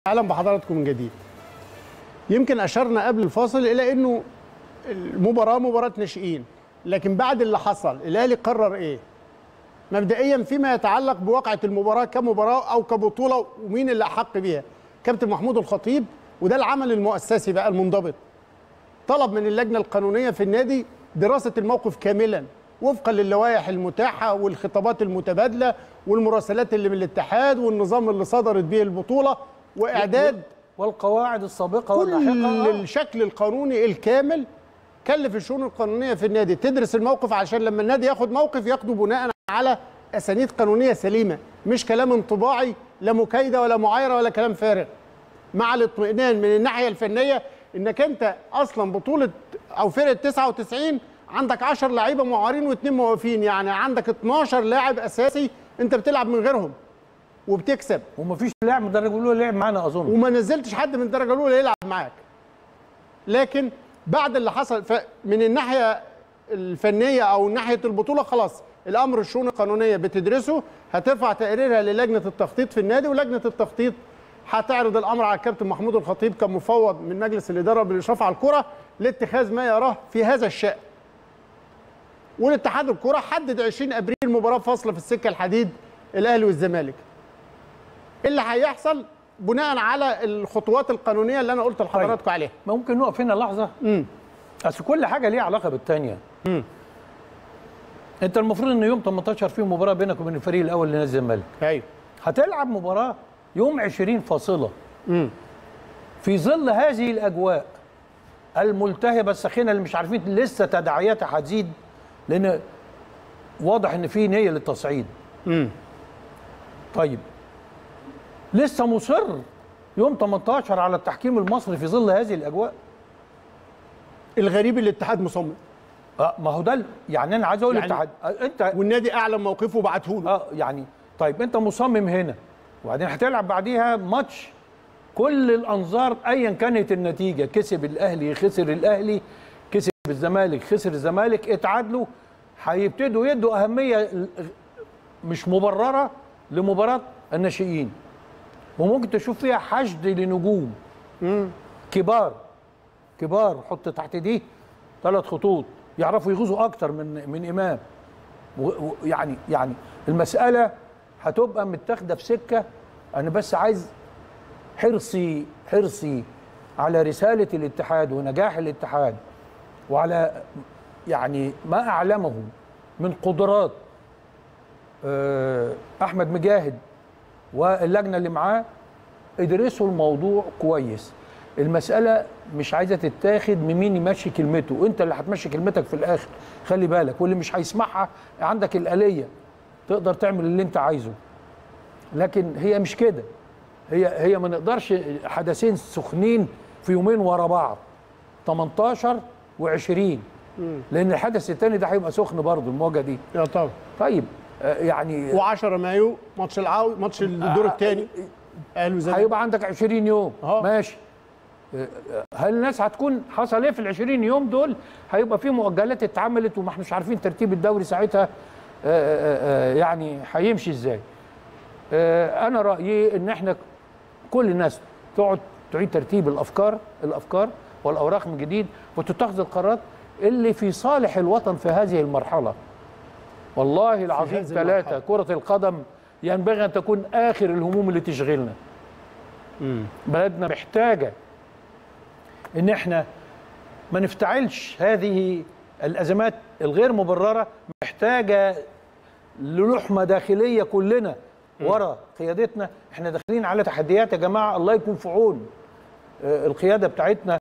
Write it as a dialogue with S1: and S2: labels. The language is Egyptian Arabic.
S1: اهلا بحضراتكم من جديد يمكن اشرنا قبل الفاصل الى انه المباراه مباراه ناشئين لكن بعد اللي حصل الاهلي قرر ايه مبدئيا فيما يتعلق بواقعه المباراه كمباراه او كبطوله ومين اللي احق بيها كابتن محمود الخطيب وده العمل المؤسسي بقى المنضبط طلب من اللجنه القانونيه في النادي دراسه الموقف كاملا وفقا للوائح المتاحه والخطابات المتبادله والمراسلات اللي من الاتحاد والنظام اللي صدرت به البطوله واعداد
S2: والقواعد السابقه
S1: كل
S2: واللاحقه آه.
S1: الشكل القانوني الكامل كلف الشؤون القانونيه في النادي تدرس الموقف عشان لما النادي ياخد موقف ياخده بناء على اسانيد قانونيه سليمه مش كلام انطباعي لا مكايده ولا معايره ولا كلام فارغ مع الاطمئنان من الناحيه الفنيه انك انت اصلا بطوله او فرقه 99 عندك 10 لعيبه معارين واثنين موقفين يعني عندك 12 لاعب اساسي انت بتلعب من غيرهم وبتكسب
S2: ومفيش لاعب من الدرجه الاولى لعب معانا اظن
S1: وما نزلتش حد من الدرجه الاولى يلعب معاك لكن بعد اللي حصل ف- من الناحيه الفنيه او ناحيه البطوله خلاص الامر الشؤون القانونيه بتدرسه هترفع تقريرها للجنه التخطيط في النادي ولجنه التخطيط هتعرض الامر على الكابتن محمود الخطيب كمفوض من مجلس الاداره بالاشراف على الكره لاتخاذ ما يراه في هذا الشان والاتحاد الكره حدد 20 ابريل مباراه فاصله في السكه الحديد الاهلي والزمالك اللي هيحصل بناء على الخطوات القانونيه اللي انا قلت لحضراتكم عليها
S2: ممكن نقف هنا لحظه
S1: امم
S2: اصل كل حاجه ليها علاقه بالثانيه انت المفروض ان يوم 18 في مباراه بينك وبين الفريق الاول لنادي الزمالك
S1: ايوه
S2: هتلعب مباراه يوم 20 فاصله
S1: امم
S2: في ظل هذه الاجواء الملتهبه الساخنه اللي مش عارفين لسه تداعياتها هتزيد لان واضح ان في نيه للتصعيد
S1: امم
S2: طيب لسه مصر يوم 18 على التحكيم المصري في ظل هذه الاجواء
S1: الغريب الاتحاد مصمم
S2: اه ما هو ده ال- يعني انا عايز اقول
S1: يعني-
S2: الاتحاد آه، انت
S1: والنادي اعلن موقفه وبعته له
S2: اه يعني طيب انت مصمم هنا وبعدين هتلعب بعديها ماتش كل الانظار ايا كانت النتيجه كسب الاهلي خسر الاهلي كسب الزمالك خسر الزمالك اتعادلوا هيبتدوا يدوا اهميه ال- مش مبرره لمباراه الناشئين وممكن تشوف فيها حشد لنجوم كبار كبار حط تحت دي ثلاث خطوط يعرفوا يغوصوا اكتر من من امام ويعني يعني المساله هتبقى متاخده في سكه انا بس عايز حرصي حرصي على رساله الاتحاد ونجاح الاتحاد وعلى يعني ما اعلمه من قدرات آه، احمد مجاهد واللجنه اللي معاه ادرسوا الموضوع كويس المسألة مش عايزة تتاخد من مين يمشي كلمته انت اللي هتمشي كلمتك في الاخر خلي بالك واللي مش هيسمعها عندك الآلية تقدر تعمل اللي انت عايزه لكن هي مش كده هي هي ما نقدرش حدثين سخنين في يومين ورا بعض 18 و20 لان الحدث الثاني ده هيبقى سخن برضه المواجهه دي
S1: يا طبعا
S2: طيب آه، يعني
S1: و10 مايو ماتش العو ماتش الدور الثاني اهلي وزمالك
S2: هيبقى عندك 20 يوم
S1: أهو.
S2: ماشي هل الناس هتكون حصل ايه في ال 20 يوم دول هيبقى في مؤجلات اتعملت وما احناش عارفين ترتيب الدوري ساعتها آه، آه، آه، يعني هيمشي ازاي آه، انا رايي ان احنا كل الناس تقعد تعيد ترتيب الافكار الافكار والاوراق من جديد وتتخذ القرارات اللي في صالح الوطن في هذه المرحله والله العظيم
S1: هذه
S2: ثلاثه كره القدم ينبغي ان تكون اخر الهموم اللي تشغلنا بلدنا محتاجه ان احنا ما نفتعلش هذه الازمات الغير مبرره محتاجه للحمه داخليه كلنا ورا قيادتنا احنا داخلين على تحديات يا جماعه الله يكون في عون آه، القياده بتاعتنا